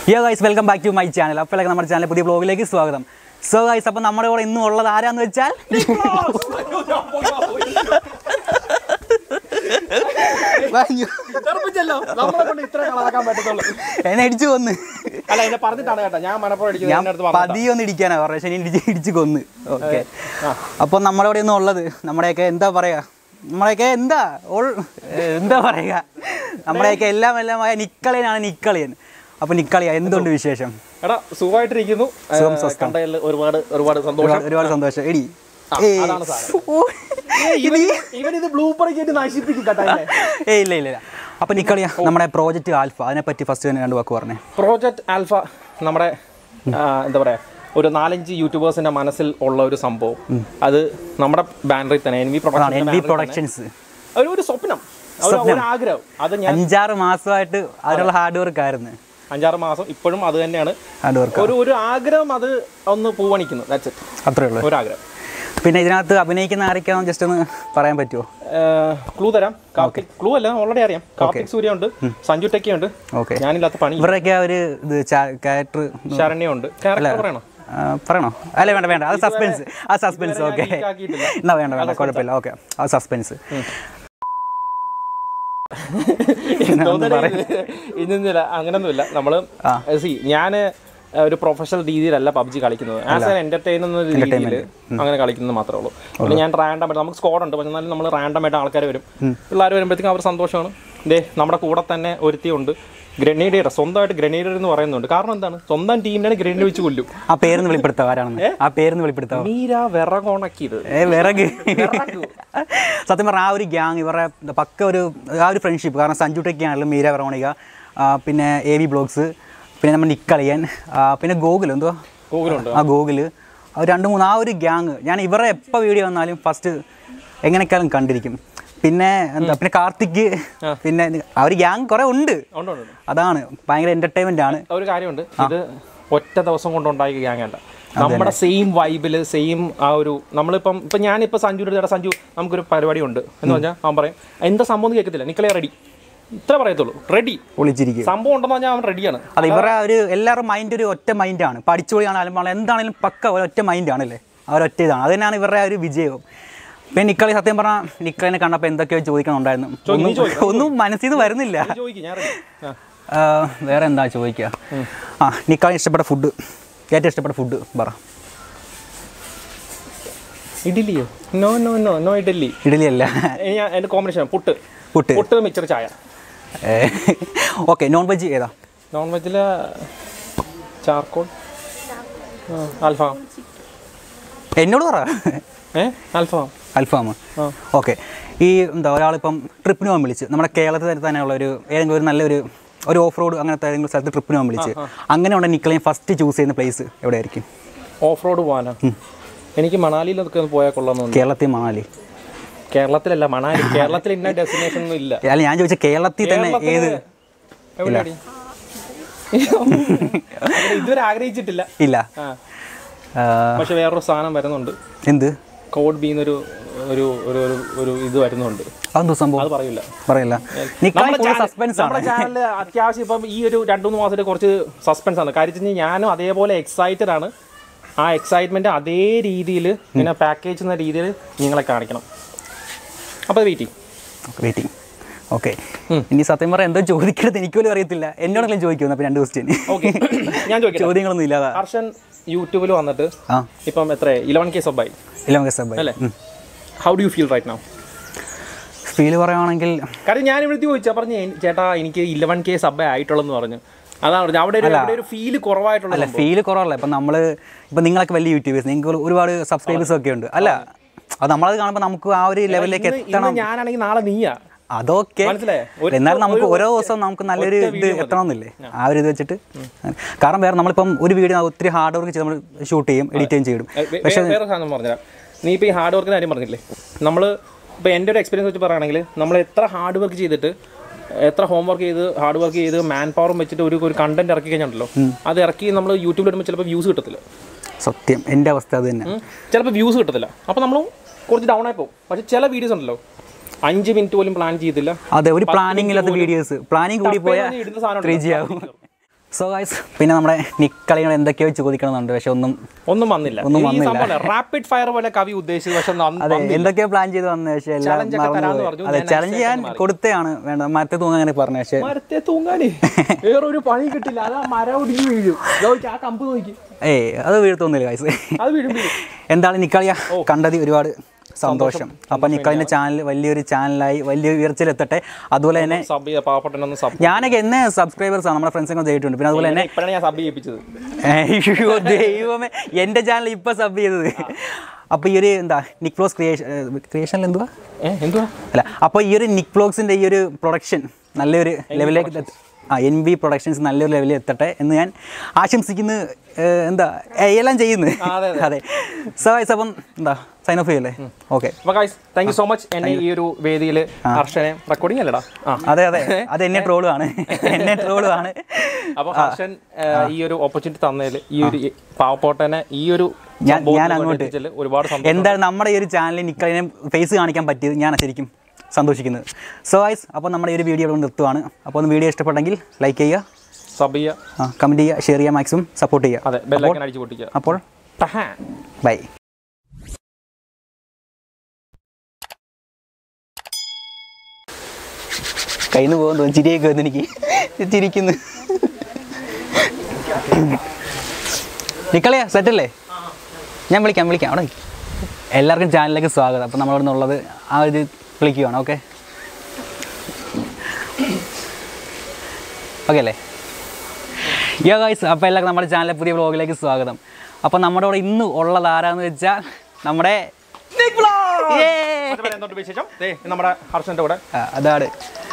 യോ guys welcome back to my channel അപ്പോഴൊക്കെ നമ്മുടെ ചാനൽ പുതിയ ബ്ലോഗിലേക്ക് സ്വാഗതം സോ ഗൈസ് അപ്പോൾ നമ്മുടെ കൂടെ ഇന്നും ഉള്ളത് ആരാന്ന് വെച്ചാൽ പറഞ്ഞു. തെറിപ്പിച്ചല്ലോ നമ്മളെ കൊണ്ട് ഇത്ര കളാക്കാൻ പറ്റത്തുള്ളൂ എന്നെ ഇടിച്ചു കൊന്ന് അല്ല എന്നെ പറഞ്ഞിട്ടാണ് കേട്ടോ ഞാൻ മനപ്പുറം അടിക്കുന്നത് ഞാൻ എന്റെ അടുത്ത് പറഞ്ഞിട്ടാ. പതിയൊന്ന് ഇടിക്കാനാ പറഞ്ഞത് പക്ഷേ ഇടിച്ച് ഇടിച്ച് കൊന്ന് ഓക്കെ അപ്പോൾ നമ്മുടെ ഇവിടെ ഒന്നും ഉള്ളത് നമ്മുടെയൊക്കെ എന്താ പറയുക നമ്മുടെയൊക്കെ എന്താ ഓൾ എന്താ പറയുക നമ്മുടെയൊക്കെ എല്ലാം എല്ലാമായ നിക്കളിയനാണ് നിക്കളിയൻ അപ്പോൾ നിക്കളിയ എന്തുണ്ട് വിശേഷം എടാ സുഖമായിട്ടിരിക്കുന്നു സുഖം സ്വസ്ഥം. കണ്ടതിൽ ഒരുപാട് ഒരുപാട് സന്തോഷം ഒരുപാട് ഒരുപാട് സന്തോഷം എടി ആ, ഏയ്. അതാണ് സാധനം. ഓ, ഇവൻ ഇവൻ ഇത് ബ്ലൂപ്പർ കേട്ട് നശിപ്പിക്കും കേട്ടോ എന്നെ. ഏയ് ഇല്ല ഇല്ല ഇല്ല അപ്പോൾ നിക്കളിയ നമ്മുടെ പ്രോജക്റ്റ് ആൽഫ അതിനെപ്പറ്റി ഫസ്റ്റ് തന്നെ രണ്ട് വാക്ക് പറഞ്ഞേ പ്രോജക്റ്റ് ആൽഫ നമ്മുടെ ആ, എന്താ പറയാ ഒരു നാലഞ്ച് യൂട്യൂബേഴ്സിന്റെ മനസ്സിൽ ഉള്ള ഒരു സംഭവം അത് നമ്മുടെ ബാനറിൽ തന്നെ എൻ വി അതാണ് എൻ വി പ്രൊഡക്ഷൻ പ്രൊഡക്ഷൻസ് ഒരു ഒരു സ്വപ്നം ഒരു ഒരു ആഗ്രഹം അത് ഞാൻ അഞ്ചാറ് മാസമായിട്ട് അതിനുള്ള ഹാർഡ് വർക്ക് ആയിരുന്നു അഞ്ചാറ് മാസം ഇപ്പോഴും അത് തന്നെയാണ് ഹാർഡ് വർക്ക് ഒരു ഒരു ആഗ്രഹം അത് ഒന്ന് പൂവണിക്കുന്നു ദാറ്റ്സ് ഇറ്റ് അത്രേ ഉള്ളൂ ഒരു ആഗ്രഹം പിന്നെ ഇതിനകത്ത് അഭിനയിക്കുന്ന ആരൊക്കെയാണെന്ന് ജസ്റ്റ് ഒന്ന് പറയാൻ പറ്റുമോ ക്ലൂ തരാം കാർത്തിക് ക്ലൂ അല്ല ഓൾറെഡി അറിയാം കാർത്തിക് സൂര്യ ഉണ്ട് സഞ്ജു ടെക്കി ഉണ്ട് ഓക്കെ ഞാനില്ലാത്ത പണി ഇവരുടെയൊക്കെ ആ ഒരു ഇത് ക്യാരക്ടർ ശരണ്യ ഉണ്ട് ക്യാരക്ടർ പറയണോ പറയണോ അല്ല വേണ്ട വേണ്ട അത് സസ്പെൻസ് ആ സസ്പെൻസ് ഇതുവരെ ഓക്കെ ഞാൻ leak ആക്കിയിട്ടില്ല. എന്നാ വേണ്ട വേണ്ട കുഴപ്പമില്ല ഓക്കെ ആ സസ്പെൻസ് ഇന്നില്ല അങ്ങനൊന്നുമില്ല നമ്മള് സി ഞാൻ ഒരു പ്രൊഫഷണൽ രീതിയിലല്ല പബ്ജി കളിക്കുന്നത് ആസ് ആൻ എന്റർടൈൻ എന്ന രീതിയിൽ അങ്ങനെ കളിക്കുന്നത് മാത്രമേ ഉള്ളൂ പിന്നെ ഞാൻ റാൻഡം ആയിട്ട് നമുക്ക് സ്കോഡ് ഉണ്ട് പക്ഷെ എന്നാലും നമ്മൾ റാൻഡം ആയിട്ട് ആൾക്കാർ വരും പിള്ളേർ വരുമ്പോഴത്തേക്കും അവർ സന്തോഷമാണ് ദേ നമ്മുടെ കൂടെ തന്നെ ഒരുത്തിയുണ്ട് ഗ്രനേഡിയർ സ്വന്തമായിട്ട് ഗ്രനേഡിയർ എന്ന് പറയുന്നുണ്ട് കാരണം എന്താണ് സ്വന്തം ടീമിനാണ് ഗ്രനേഡ് വെച്ച് കൊല്ലും ആ പേരൊന്ന് വെളിപ്പെടുത്താം ആരാണെന്ന് ആ പേരൊന്ന് വെളിപ്പെടുത്താവോ മീര വിറകൊണക്കിയത് ഏ വിറക് സത്യം പറഞ്ഞാൽ ആ ഒരു ഗ്യാങ് ഇവരുടെ പക്ക ഒരു ആ ഒരു ഫ്രണ്ട്ഷിപ്പ് കാരണം സഞ്ജു ടെക്കി ആണെങ്കിലും മീര വെറോണിക ആ, പിന്നെ എ വി ബ്ലോഗ്സ് പിന്നെ നമ്മുടെ നിക്കളിയൻ ആ, പിന്നെ ഗോകുൽ എന്തുവാ ഗൂഗിളുണ്ട് ആ ഗോകുല് ആ രണ്ട് മൂന്ന് ആ ഒരു ഗ്യാങ് ഞാൻ ഇവരുടെ എപ്പോൾ വീഡിയോ വന്നാലും ഫസ്റ്റ് എങ്ങനെയൊക്കെയാലും കണ്ടിരിക്കും പിന്നെ എന്താ പിന്നെ കാർത്തിക് പിന്നെ ആ ഒരു ഗ്യാങ് കുറേ ഉണ്ട് ഉണ്ട് ഉണ്ട്, ഉണ്ട് അതാണ് ഭയങ്കര എൻ്റർടൈൻമെൻ്റ് ആണ് ഒരു കാര്യമുണ്ട് ഇത് ഒറ്റ ദിവസം കൊണ്ടുണ്ടാക്കിയ ഗ്യാങ്ങല്ല നമ്മുടെ സെയിം വൈബില് സെയിം ആ ഒരു നമ്മളിപ്പം ഇപ്പം ഞാനിപ്പോൾ സഞ്ജുവിൻ്റെ ചേട്ടാ സഞ്ജു നമുക്കൊരു പരിപാടി ഉണ്ട് എന്ന് പറഞ്ഞാൽ അവൻ പറയും എന്താ സംഭവം എന്ന് കേൾക്കത്തില്ല നിക്കളെ റെഡി ഇത്ര പറയത്തുള്ളൂ റെഡി ഒളിച്ചിരിക്കും സംഭവം ഉണ്ടെന്ന് പറഞ്ഞാൽ അവൻ റെഡിയാണ് അതെ ഇവരുടെ ഒരു എല്ലാവരുടെ മൈൻഡ് ഒരു ഒറ്റ മൈൻഡാണ് പഠിച്ചുപൊളിയാണെങ്കിലും വളരെ എന്താണെങ്കിലും പക്ക ഒരു ഒറ്റ മൈൻഡാണല്ലേ ആ ഒരു ഒറ്റ ഇതാണ് അത് തന്നെയാണ് ഇവരുടെ ആ ഒരു വിജയവും പിന്നെ നിക്കളി സത്യം പറഞ്ഞാൽ നിക്കളിനെ കണ്ടപ്പോൾ എന്തൊക്കെയോ ചോദിക്കണുണ്ടായിരുന്നു ഒന്നും ഒന്നും മനസ്സിൽ നിന്ന് വരുന്നില്ല ചോദിക്കും ഞാൻ റെഡി ആ ആ, വേറെ എന്താ ചോദിക്കുക ആ നിക്കളി ഇഷ്ടപ്പെട്ട ഫുഡ് ഏറ്റവും ഇഷ്ടപ്പെട്ട ഫുഡ് പറ ഇഡ്ഡലിയോ no no no no idli idli അല്ല ഇനി ഞാൻ എൻ്റെ കോമ്പിനേഷൻ പുട്ട് പുട്ട് പുട്ട് മിക്സർ ചായ ഓക്കെ നോൺ വെജ് ഏതാ നോൺ വെജിൽ ചാർക്കോൾ അൽഫാം എന്നോട് പറ ഏ അൽഫാം അൽഫാം ആ. ഓക്കെ ഈ എന്താ ഒരാളിപ്പം ട്രിപ്പിന് പോകാൻ വിളിച്ച് നമ്മുടെ കേരളത്തിൽ തന്നെയുള്ള ഒരു ഏതെങ്കിലും ഒരു നല്ലൊരു ഒരു ഓഫ് റോഡ് അങ്ങനത്തെ ഏതെങ്കിലും സ്ഥലത്ത് ട്രിപ്പിന് പോകാൻ വിളിച്ച് അങ്ങനെ ഉണ്ടെങ്കിൽ നിക്കളെയും ഫസ്റ്റ് ചൂസ് ചെയ്യുന്ന പ്ലേസ് എവിടെയായിരിക്കും ഓഫ് റോഡ് പോകാനാ എനിക്ക് മണാലിയിലൊക്കെ ഒന്ന് പോയാൽ കൊള്ളാമെന്നുണ്ട് കേരളത്തിൽ മണാലി കേരളത്തിലല്ല മണാലി കേരളത്തിൽ ഇന്ന ഡെസ്റ്റിനേഷൻ ഒന്നും ഇല്ല അല്ല ഞാൻ ചോദിച്ച കേരളത്തിൽ തന്നെ ഏത് എവിടെയാടി അങ്ങനെ ഇതുവരെ ആഗ്രഹിച്ചിട്ടില്ല ഇല്ല ആ ആ, പക്ഷെ വേറൊരു സാധനം വരുന്നുണ്ട് എന്ത് കോഡ് ബീന്നൊരു ഒരു ഒരു ഒരു ഒരു ഇത് വരുന്നുണ്ട് അതെന്തോ സംഭവം അത് പറയില്ല പറയില്ല നിക്കളി നമ്മുടെ ഫുൾ ചാനൽ- സസ്പെൻസ് നമ്മുടെ ആണ് ചാനലിൽ അത്യാവശ്യം ഇപ്പം ഈ ഒരു രണ്ട് മൂന്ന് മാസത്തിൽ കുറച്ച് സസ്പെൻസ് ആണ് കാര്യം വെച്ച് കഴിഞ്ഞാൽ ഞാനും അതേപോലെ എക്സൈറ്റഡ് ആണ് ആ എക്സൈറ്റ്മെന്റ് അതേ രീതിയിൽ ഇങ്ങനെ പാക്കേജ് എന്ന രീതിയിൽ നിങ്ങളെ കാണിക്കണം അപ്പോൾ വെയിറ്റ് വെയിറ്റിംഗ് ഓക്കെ ഇനി സത്യം പറയാൻ എന്തോ ചോദിക്കരുത് എനിക്ക് പോലും അറിയത്തില്ല എന്നോടെങ്കിലും ചോദിക്കുന്നു അപ്പം രണ്ട് ക്വസ്റ്റ്യൻ ഓക്കെ ഞാൻ ചോദിക്കാം ചോദ്യങ്ങളൊന്നും ഇല്ലാതാ ഹർഷൻ യൂട്യൂബിൽ വന്നിട്ട് ആ ഇപ്പം എത്ര ഇലവൻ കെ സബായി ഇല്ല നമുക്ക് സബ് അല്ലേ how do you feel right now feel പറയുവാണെങ്കിൽ കാര്യം ഞാൻ ഇവിടെ ചോദിച്ചാൽ പറഞ്ഞു "എൻ- ചേട്ടാ എനിക്ക് ഇലവൻ കെ സബ് ആയിട്ടുള്ളെന്ന് പറഞ്ഞു അതാണ് പറഞ്ഞത് അവിടെ ഒരു അവിടെ ഒരു ഫീൽ കുറവായിട്ടുള്ള അല്ല ഫീൽ കുറവല്ല ഇപ്പം നമ്മൾ ഇപ്പം നിങ്ങളൊക്കെ വലിയ യൂട്യൂബേഴ്സ് നിങ്ങൾക്ക് ഒരുപാട് സബ്സ്ക്രൈബേഴ്സ് ഒക്കെ ഉണ്ട് അല്ല അത് നമ്മളത് കാണുമ്പോൾ നമുക്ക് ആ ഒരു ലെവലിലേക്ക് ഇന്ന് എത്തണം ഇന്ന് ഞാനാണെങ്കിൽ നാളെ നീയാ അതൊക്കെ മനസ്സിലായോ? ഒരു- എന്നാലും നമുക്ക് ഒരു- ഓരോ ദിവസം നമുക്ക് നല്ലൊരു ഒറ്റ ഇത് video മതി. എത്തണമെന്നില്ലേ ആ ഒരു ഇത് വെച്ചിട്ട് കാരണം വേറെ നമ്മളിപ്പം ഒരു വീഡിയോ ഒത്തിരി ഹാർഡ് വർക്ക് ചെയ്ത് നമ്മൾ ഷൂട്ട് ചെയ്യും എഡിറ്റ് ചെയ്യും ചെയ്യും ഏ, വേ- വേ- വേറെ സാധനം പറഞ്ഞുതരാം നീ ഇപ്പോൾ ഈ ഹാർഡ് വർക്കിൻ്റെ കാര്യം പറഞ്ഞില്ലേ നമ്മൾ ഇപ്പോൾ എൻ്റെ ഒരു എക്സ്പീരിയൻസ് വെച്ച് പറയുകയാണെങ്കിൽ നമ്മൾ എത്ര ഹാർഡ് വർക്ക് ചെയ്തിട്ട് എത്ര ഹോം വർക്ക് ചെയ്ത് ഹാർഡ് വർക്ക് ചെയ്ത് മാൻ പവറും വെച്ചിട്ട് ഒരു ഒരു കണ്ടന്റ് ഇറക്കി കഴിഞ്ഞിട്ടുണ്ടല്ലോ അത് ഇറക്കി നമ്മൾ യൂട്യൂബിൽ ഇടുമ്പോൾ ചിലപ്പോൾ വ്യൂസ് കിട്ടത്തില്ല സത്യം എൻ്റെ അവസ്ഥ അത് തന്നെ ഉം. ചിലപ്പോൾ വ്യൂസ് കിട്ടത്തില്ല അപ്പോൾ നമ്മൾ കുറച്ച് ഡൗൺ ആയി പോകും പക്ഷേ ചില വീഡിയോസ് ഉണ്ടല്ലോ അഞ്ച് മിനിറ്റ് പോലും പ്ലാൻ ചെയ്തില്ല അതെ ഒരു പ്ലാനിങ് ഇല്ലാത്ത വീഡിയോസ് പ്ലാനിങ് കൂടി പോയാൽ ഇടുന്ന സാധനം ത്രീ ജി ആവും സോ ഗൈസ് പിന്നെ നമ്മുടെ നിക്കളികൾ എന്തൊക്കെയോ ചോദിക്കണമെന്നുണ്ട് പക്ഷെ ഒന്നും ഒന്നും വന്നില്ല ഒന്നും ഈ വന്നില്ല. സംഭവം റാപ്പിഡ് ഫയർ പോലെ കവി ഉദ്ദേശിച്ചത് പക്ഷെ ഒന്നും അതെ വന്നില്ല. എന്തൊക്കെയോ പ്ലാൻ ചെയ്ത് വന്ന പക്ഷേ എല്ലാം Challenge ഒക്കെ തരാന്ന് മറന്നുപോയി. പറഞ്ഞു. അതെ ഞാൻ ചലഞ്ച് ചെയ്യാൻ മാറി. കൊടുത്തതാണ് വേണ്ട മറ്റേ തൂങ്ങ അങ്ങനെ പറഞ്ഞു പക്ഷേ മരത്തെ തൂങ്ങാനേ വേറെ ഒരു പണി കിട്ടില്ല അത് ആ മരം ഒടിഞ്ഞു വീഴും നോക്കി ആ കമ്പ് നോക്കി ഏയ് അത് വീഴ്ത്തൊന്നുമില്ല ഗൈസ് അത് വീഴും വീഴും എന്താണ് നിക്കളിയ കണ്ടത് ഒരുപാട് സന്തോഷം അപ്പം നിക്കളിൻ്റെ ചാനൽ വലിയൊരു ചാനലായി വലിയ ഉയർച്ചയിലെത്തട്ടെ അതുപോലെ തന്നെ സബ് ചെയ്ത പാവപ്പെട്ടനൊന്ന് സബ് ഞാനൊക്കെ എന്നെ സബ്സ്ക്രൈബേഴ്സ് ആണ് നമ്മുടെ ഫ്രണ്ട്സൊക്കെ ചെയ്തിട്ടുണ്ട് പിന്നെ അതുപോലെ തന്നെ ഇപ്പോഴാണ് ഞാൻ സബ് ചെയ്യിപ്പിച്ചത് അയ്യോ ദൈവമേ എൻ്റെ ചാനൽ ഇപ്പം സബ് ചെയ്തത് അപ്പോൾ ഈ ഒരു എന്താ നിക് ഫ്ലോക്സ് ക്രിയേഷൻ ക്രിയേഷനിൽ എന്തുവാ ഏഹ് എന്തുവാ അല്ല അപ്പോൾ ഈ ഒരു നിക് വ്ലോഗ്സിൻ്റെ ഈ ഒരു പ്രൊഡക്ഷൻ നല്ലൊരു ലെവലിലേക്ക് എത്ത- ആ എൻ ബി പ്രൊഡക്ഷൻസ് നല്ലൊരു ലെവലിൽ എത്തട്ടെ എന്ന് ഞാൻ ആശംസിക്കുന്നു ഏഹ്, എന്താ ഏഹ്, എല്ലാം ചെയ്യുന്നു ആ, അതെ, അതെ സോ വൈസ് അപ്പം എന്താ സൈൻ ഓഫ് ചെയ്യല്ലേ ഓക്കെ അപ്പൊ guys thank you so much എന്നെ ഈ ഒരു വേദിയിൽ ഹർഷനെ റെക്കോർഡിംഗ് അല്ലടാ ആ അതെ അതെ അത് എന്നെ ട്രോളുമാണ് എന്നെ ട്രോളുമാണ് അപ്പൊ ഹർഷൻ ഏ, ഈ ഒരു ഓപ്പർച്യൂണിറ്റി തന്നതിൽ ഈ ഒരു പാവപ്പെട്ടനെ ഈ ഒരു ഞാൻ- സംഭവത്തിൽ ഞാൻ അങ്ങോട്ട് എത്തിച്ചതില് ഒരുപാട് സന്തോഷം എന്താണ് നമ്മുടെ ഈ ഒരു ചാനലിൽ നിക്കളിനെ ഫേസ് കാണിക്കാൻ പറ്റിയത് ഞാൻ ശരിക്കും സന്തോഷിക്കുന്നത് സോ വൈസ് അപ്പോൾ നമ്മുടെ ഈ ഒരു വീഡിയോ ഇവിടെ നിർത്തുവാണ് അപ്പോൾ ഒന്ന് വീഡിയോ ഇഷ്ടപ്പെട്ടെങ്കിൽ ലൈക്ക് ചെയ്യുക സബ് ചെയ്യുക കമൻറ്റ് ചെയ്യുക ഷെയർ ചെയ്യുക മാക്സിമം സപ്പോർട്ട് ചെയ്യുക അതെ ബെല്ലൈക്കൻ അടിച്ചു പൊട്ടിക്കുക അപ്പോൾ ടഹാ. ബൈ കയ്യിൽ നിന്ന് പോകുന്നു ചിരിയൊക്കെ വന്ന് എനിക്ക് ചിരിക്കുന്നു നിക്കളിയാ സെറ്റല്ലേ ഞാൻ വിളിക്കാം വിളിക്കാം അവിടെ നിക്ക്. എല്ലാവർക്കും ചാനലിലേക്ക് സ്വാഗതം അപ്പോൾ നമ്മളിവിടെ നിന്നുള്ളത് ആ ഒരു വിളിക്കുവാണ് ഓക്കെ ഓക്കെ അല്ലേ യോ ഗൈസ് അപ്പോൾ എല്ലാവർക്കും നമ്മുടെ ചാനലിലെ പുതിയ വ്ളോഗിലേക്ക് സ്വാഗതം അപ്പോൾ നമ്മുടെ കൂടെ ഇന്ന് ഉള്ളത് ആരാന്ന് വെച്ചാൽ നമ്മുടെ Yay! അതുപോലെ എന്തുണ്ട് വിശേഷം ദേ, നമ്മുടെ ഹർഷന്റെ കൂടെ ആ, അതാണ്